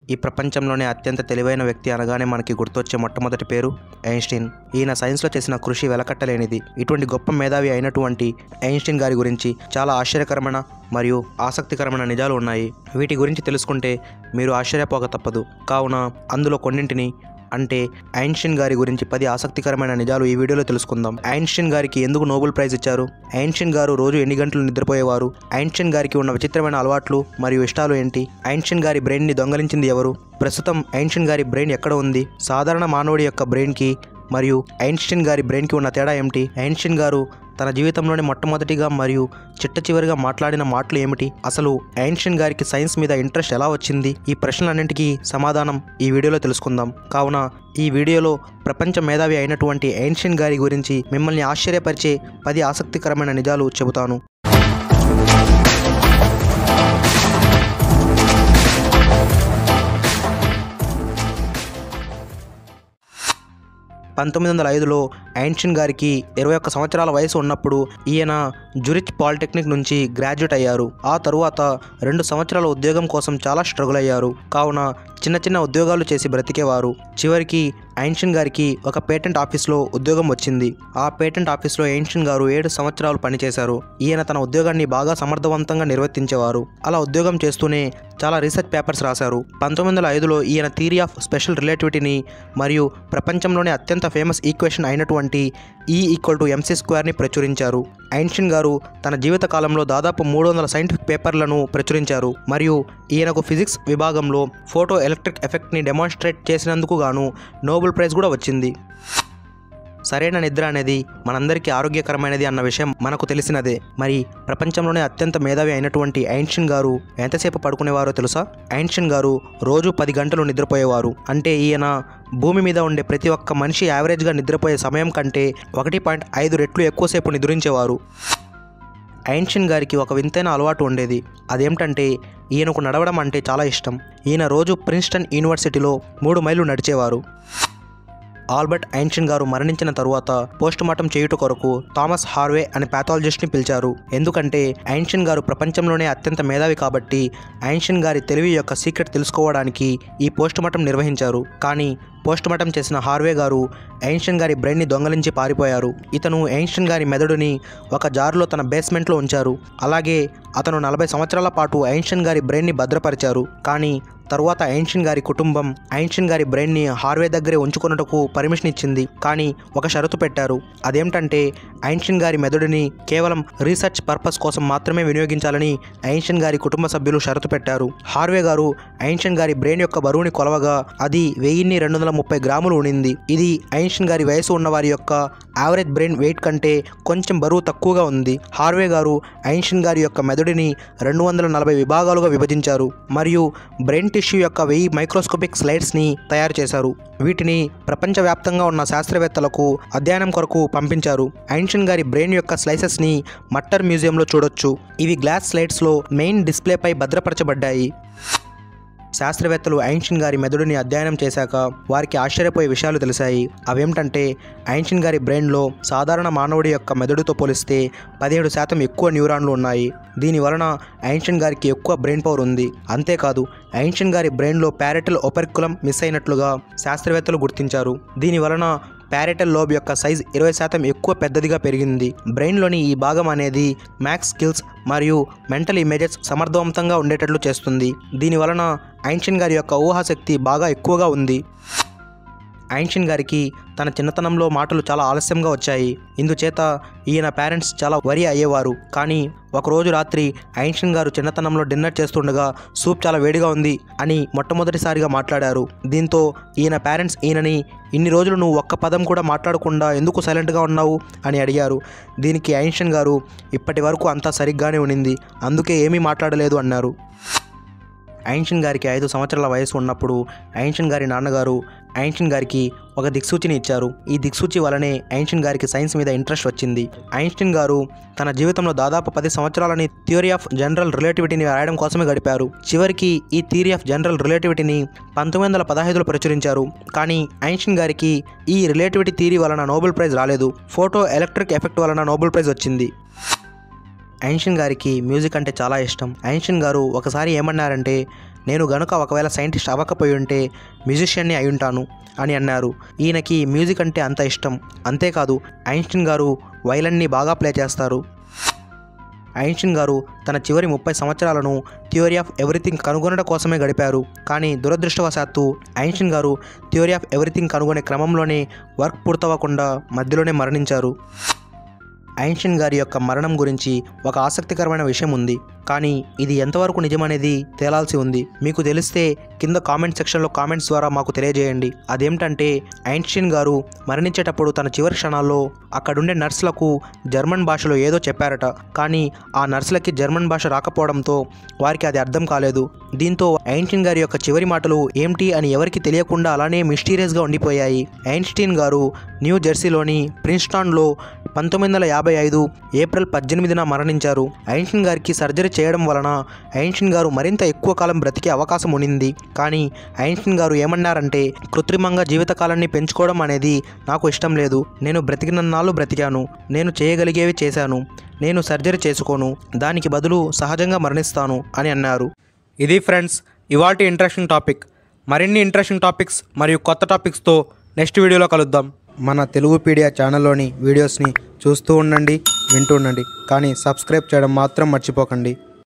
ఈ ప్రపంచంలోనే అత్యంత తెలివైన వ్యక్తి అనగానే మనకి గుర్తొచ్చే మొట్టమొదటి పేరు ఐన్స్టీన్ ఈయన సైన్స్లో చేసిన కృషి వెలకట్టలేనిది ఇటువంటి గొప్ప మేధావి అయినటువంటి ఐన్స్టీన్ గారి గురించి చాలా ఆశ్చర్యకరమైన మరియు ఆసక్తికరమైన నిజాలు ఉన్నాయి వీటి గురించి తెలుసుకుంటే మీరు ఆశ్చర్యపోక తప్పదు కావున అందులో కొన్నింటిని అంటే ఐన్స్టీన్ గారి గురించి పది ఆసక్తికరమైన నిజాలు ఈ వీడియోలో తెలుసుకుందాం ఐన్స్టీన్ గారికి ఎందుకు నోబెల్ ప్రైజ్ ఇచ్చారు ఐన్స్టీన్ గారు రోజు ఎన్ని గంటలు నిద్రపోయేవారు ఐన్స్టీన్ గారికి ఉన్న విచిత్రమైన అలవాట్లు మరియు ఇష్టాలు ఏంటి ఐన్స్టీన్ గారి బ్రెయిన్ ని దొంగలించింది ఎవరు ప్రస్తుతం ఐన్స్టీన్ గారి బ్రెయిన్ ఎక్కడ ఉంది సాధారణ మానవుడి యొక్క బ్రెయిన్ కి మరియు ఐన్స్టీన్ గారి బ్రెయిన్కి ఉన్న తేడా ఏమిటి ఐన్స్టీన్ గారు తన జీవితంలోనే మొట్టమొదటిగా మరియు చిట్ట చివరిగా మాట్లాడిన మాటలు ఏమిటి అసలు ఐన్స్టీన్ గారికి సైన్స్ మీద ఇంట్రెస్ట్ ఎలా వచ్చింది ఈ ప్రశ్నలన్నింటికీ సమాధానం ఈ వీడియోలో తెలుసుకుందాం కావున ఈ వీడియోలో ప్రపంచ మేధావి అయినటువంటి ఐన్స్టీన్ గారి గురించి మిమ్మల్ని ఆశ్చర్యపరిచే పది ఆసక్తికరమైన నిజాలు చెబుతాను పంతొమ్మిది వందల ఐదులో ఐన్స్టీన్ గారికి ఇరవై ఒక్క సంవత్సరాల వయసు ఉన్నప్పుడు ఈయన జురిచ్ పాలిటెక్నిక్ నుంచి గ్రాడ్యుయేట్ అయ్యారు ఆ తరువాత రెండు సంవత్సరాల ఉద్యోగం కోసం చాలా స్ట్రగుల్ అయ్యారు కావున చిన్న చిన్న ఉద్యోగాలు చేసి బ్రతికేవారు చివరికి ఐన్స్టీన్ గారికి ఒక పేటెంట్ ఆఫీస్లో ఉద్యోగం వచ్చింది ఆ పేటెంట్ ఆఫీస్లో ఐన్స్టీన్ గారు ఏడు సంవత్సరాలు పనిచేశారు ఈయన తన ఉద్యోగాన్ని బాగా సమర్థవంతంగా నిర్వర్తించేవారు అలా ఉద్యోగం చేస్తూనే చాలా రీసెర్చ్ పేపర్స్ రాశారు పంతొమ్మిది వందల ఐదులో ఈయన థియరీ ఆఫ్ స్పెషల్ రిలేటివిటీని మరియు ప్రపంచంలోనే అత్యంత ఫేమస్ ఈక్వేషన్ అయినటువంటి ఈ ఈక్వల్ టు ఎంసీ స్క్వేర్ని ప్రచురించారు ఐన్స్టీన్ గారు తన జీవిత కాలంలో దాదాపు మూడు వందల సైంటిఫిక్ పేపర్లను ప్రచురించారు మరియు ఈయనకు ఫిజిక్స్ విభాగంలో ఫోటో ఎలక్ట్రిక్ ఎఫెక్ట్ని డెమాన్స్ట్రేట్ చేసినందుకు గాను నోబెల్ ప్రైజ్ కూడా వచ్చింది సరైన నిద్ర అనేది మనందరికీ ఆరోగ్యకరమైనది అన్న విషయం మనకు తెలిసినదే మరి ప్రపంచంలోనే అత్యంత మేధావి అయినటువంటి ఐన్స్టీన్ గారు ఎంతసేపు పడుకునేవారో తెలుసా ఐన్స్టీన్ గారు రోజు పది గంటలు నిద్రపోయేవారు అంటే ఈయన భూమి మీద ఉండే ప్రతి ఒక్క మనిషి యావరేజ్గా నిద్రపోయే సమయం కంటే ఒకటి పాయింట్ ఐదు రెట్లు ఎక్కువసేపు నిద్రించేవారు ఐన్స్టీన్ గారికి ఒక వింతైన అలవాటు ఉండేది అదేమిటంటే ఈయనకు నడవడం అంటే చాలా ఇష్టం ఈయన రోజు ప్రిన్స్టన్ యూనివర్సిటీలో మూడు మైళ్ళు నడిచేవారు ఆల్బర్ట్ ఐన్స్టీన్ గారు మరణించిన తరువాత పోస్ట్ మార్టం చేయుట కొరకు థామస్ హార్వే అనే ప్యాథాలజిస్ట్ని పిలిచారు ఎందుకంటే ఐన్స్టీన్ గారు ప్రపంచంలోనే అత్యంత మేధావి కాబట్టి ఐన్స్టీన్ గారి తెలివి యొక్క సీక్రెట్ తెలుసుకోవడానికి ఈ పోస్ట్ మార్టం నిర్వహించారు కానీ పోస్ట్ మార్టం చేసిన హార్వే గారు ఐన్స్టీన్ గారి బ్రెయిన్ని దొంగలించి పారిపోయారు ఇతను ఐన్స్టీన్ గారి మెదడుని ఒక జారులో తన బేస్మెంట్లో ఉంచారు అలాగే అతను నలభై సంవత్సరాల పాటు ఐన్స్టీన్ గారి బ్రెయిన్ని భద్రపరిచారు కానీ తరువాత ఐన్స్టీన్ గారి కుటుంబం ఐన్స్టీన్ గారి బ్రెయిన్ని హార్వే దగ్గరే ఉంచుకున్నట్టుకు పర్మిషన్ ఇచ్చింది కానీ ఒక షరతు పెట్టారు అదేమిటంటే ఐన్స్టీన్ గారి మెదడుని కేవలం రీసెర్చ్ పర్పస్ కోసం మాత్రమే వినియోగించాలని ఐన్స్టీన్ గారి కుటుంబ సభ్యులు షరతు పెట్టారు హార్వే గారు ఐన్స్టీన్ గారి బ్రెయిన్ యొక్క బరువుని కొలవగా అది వెయ్యిన్ని రెండు వందల ముప్పై గ్రాములు ఉండింది ఇది ఐన్స్టీన్ గారి వయసు ఉన్న వారి యొక్క యావరేజ్ బ్రెయిన్ వెయిట్ కంటే కొంచెం బరువు తక్కువగా ఉంది హార్వే గారు ఐన్స్టీన్ గారి యొక్క మెదడుని రెండు వందల నలభై విభాగాలుగా విభజించారు మరియు బ్రెయిన్ టిష్యూ యొక్క వెయ్యి మైక్రోస్కోపిక్ స్లైడ్స్ని తయారు చేశారు వీటిని ప్రపంచవ్యాప్తంగా ఉన్న శాస్త్రవేత్తలకు అధ్యయనం కొరకు పంపించారు ఐన్స్టీన్ గారి బ్రెయిన్ యొక్క స్లైసెస్ని మట్టర్ మ్యూజియంలో చూడొచ్చు ఇవి గ్లాస్ స్లైడ్స్లో మెయిన్ డిస్ప్లేపై భద్రపరచబడ్డాయి శాస్త్రవేత్తలు ఐన్స్టీన్ గారి మెదడుని అధ్యయనం చేశాక వారికి ఆశ్చర్యపోయే విషయాలు తెలిసాయి అవేమిటంటే ఐన్స్టీన్ గారి బ్రెయిన్లో సాధారణ మానవుడి యొక్క మెదడుతో పోలిస్తే పదిహేడు శాతం ఎక్కువ న్యూరాన్లు ఉన్నాయి దీని వలన ఐన్స్టీన్ గారికి ఎక్కువ బ్రెయిన్ పవర్ ఉంది అంతేకాదు ఐన్స్టీన్ గారి బ్రెయిన్లో ప్యారెటల్ ఒపెర్కులం మిస్ అయినట్లుగా శాస్త్రవేత్తలు గుర్తించారు దీని వలన ప్యారెటల్ లోబ్ యొక్క సైజ్ ఇరవై శాతం ఎక్కువ పెద్దదిగా పెరిగింది బ్రెయిన్లోని ఈ భాగం అనేది మ్యాథ్స్ స్కిల్స్ మరియు మెంటల్ ఇమేజెస్ సమర్థవంతంగా ఉండేటట్లు చేస్తుంది దీని వలన ఐన్స్టీన్ గారి యొక్క ఊహాశక్తి బాగా ఎక్కువగా ఉంది ఐన్స్టీన్ గారికి తన చిన్నతనంలో మాటలు చాలా ఆలస్యంగా వచ్చాయి ఇందుచేత ఈయన పేరెంట్స్ చాలా వరి అయ్యేవారు కానీ ఒకరోజు రాత్రి ఐన్స్టీన్ గారు చిన్నతనంలో డిన్నర్ చేస్తుండగా సూప్ చాలా వేడిగా ఉంది అని మొట్టమొదటిసారిగా మాట్లాడారు దీంతో ఈయన పేరెంట్స్ ఈయనని ఇన్ని రోజులు నువ్వు ఒక్క పదం కూడా మాట్లాడకుండా ఎందుకు సైలెంట్గా ఉన్నావు అని అడిగారు దీనికి ఐన్స్టీన్ గారు ఇప్పటి వరకు అంతా సరిగ్గానే ఉండింది అందుకే ఏమీ మాట్లాడలేదు అన్నారు ఐన్స్టీన్ గారికి ఐదు సంవత్సరాల వయసు ఉన్నప్పుడు ఐన్స్టీన్ గారి నాన్నగారు ఐన్స్టీన్ గారికి ఒక దిక్సూచిని ఇచ్చారు ఈ దిక్సూచి వలనే ఐన్స్టీన్ గారికి సైన్స్ మీద ఇంట్రెస్ట్ వచ్చింది ఐన్స్టీన్ గారు తన జీవితంలో దాదాపు పది సంవత్సరాలని థియరీ ఆఫ్ జనరల్ రిలేటివిటీని రాయడం కోసమే గడిపారు చివరికి ఈ థియరీ ఆఫ్ జనరల్ రిలేటివిటీని పంతొమ్మిది వందల పదహైదులో ప్రచురించారు కానీ ఐన్స్టీన్ గారికి ఈ రిలేటివిటీ థియరీ వలన నోబెల్ ప్రైజ్ రాలేదు ఫోటో ఎలక్ట్రిక్ ఎఫెక్ట్ వలన నోబెల్ ప్రైజ్ వచ్చింది ఐన్స్టీన్ గారికి మ్యూజిక్ అంటే చాలా ఇష్టం ఐన్స్టీన్ గారు ఒకసారి ఏమన్నారంటే నేను గనుక ఒకవేళ సైంటిస్ట్ అవ్వకపోయి ఉంటే మ్యూజిషియన్ని అయి ఉంటాను అని అన్నారు ఈయనకి మ్యూజిక్ అంటే అంత ఇష్టం అంతేకాదు ఐన్స్టీన్ గారు వైలన్ని బాగా ప్లే చేస్తారు ఐన్స్టీన్ గారు తన చివరి ముప్పై సంవత్సరాలను థియోరీ ఆఫ్ ఎవ్రీథింగ్ కనుగొనడం కోసమే గడిపారు కానీ దురదృష్టవశాత్తు ఐన్స్టీన్ గారు థియోరీ ఆఫ్ ఎవ్రీథింగ్ కనుగొనే క్రమంలోనే వర్క్ పూర్తవ్వకుండా మధ్యలోనే మరణించారు ఐన్స్టీన్ గారి యొక్క మరణం గురించి ఒక ఆసక్తికరమైన విషయం ఉంది కానీ ఇది ఎంతవరకు నిజమనేది తేలాల్సి ఉంది మీకు తెలిస్తే కింద కామెంట్ సెక్షన్లో కామెంట్స్ ద్వారా మాకు తెలియజేయండి అదేమిటంటే ఐన్స్టీన్ గారు మరణించేటప్పుడు తన చివరి క్షణాల్లో అక్కడుండే నర్సులకు జర్మన్ భాషలో ఏదో చెప్పారట కానీ ఆ నర్సులకి జర్మన్ భాష రాకపోవడంతో వారికి అది అర్థం కాలేదు దీంతో ఐన్స్టీన్ గారి యొక్క చివరి మాటలు ఏమిటి అని ఎవరికి తెలియకుండా అలానే మిస్టీరియస్గా ఉండిపోయాయి ఐన్స్టీన్ గారు న్యూ జెర్సీలోని ప్రిన్స్టాన్లో పంతొమ్మిది వందల యాభై ఐదు ఏప్రిల్ పద్దెనిమిదిన మరణించారు ఐన్స్టీన్ గారికి సర్జరీ చేయడం వలన ఐన్స్టీన్ గారు మరింత ఎక్కువ కాలం బ్రతికే అవకాశం ఉండింది కానీ ఐన్స్టీన్ గారు ఏమన్నారంటే కృత్రిమంగా జీవితకాలాన్ని పెంచుకోవడం అనేది నాకు ఇష్టం లేదు నేను బ్రతికినన్నాళ్ళు బ్రతికాను నేను చేయగలిగేవి చేశాను నేను సర్జరీ చేసుకోను దానికి బదులు సహజంగా మరణిస్తాను అని అన్నారు ఇది ఫ్రెండ్స్ ఇవాల్టి ఇంట్రెస్టింగ్ టాపిక్ మరిన్ని ఇంట్రెస్టింగ్ టాపిక్స్ మరియు కొత్త టాపిక్స్తో నెక్స్ట్ వీడియోలో కలుద్దాం మన తెలుగు పీడియా ఛానల్లోని వీడియోస్ని చూస్తూ ఉండండి వింటూ ఉండండి కానీ సబ్స్క్రైబ్ చేయడం మాత్రం మర్చిపోకండి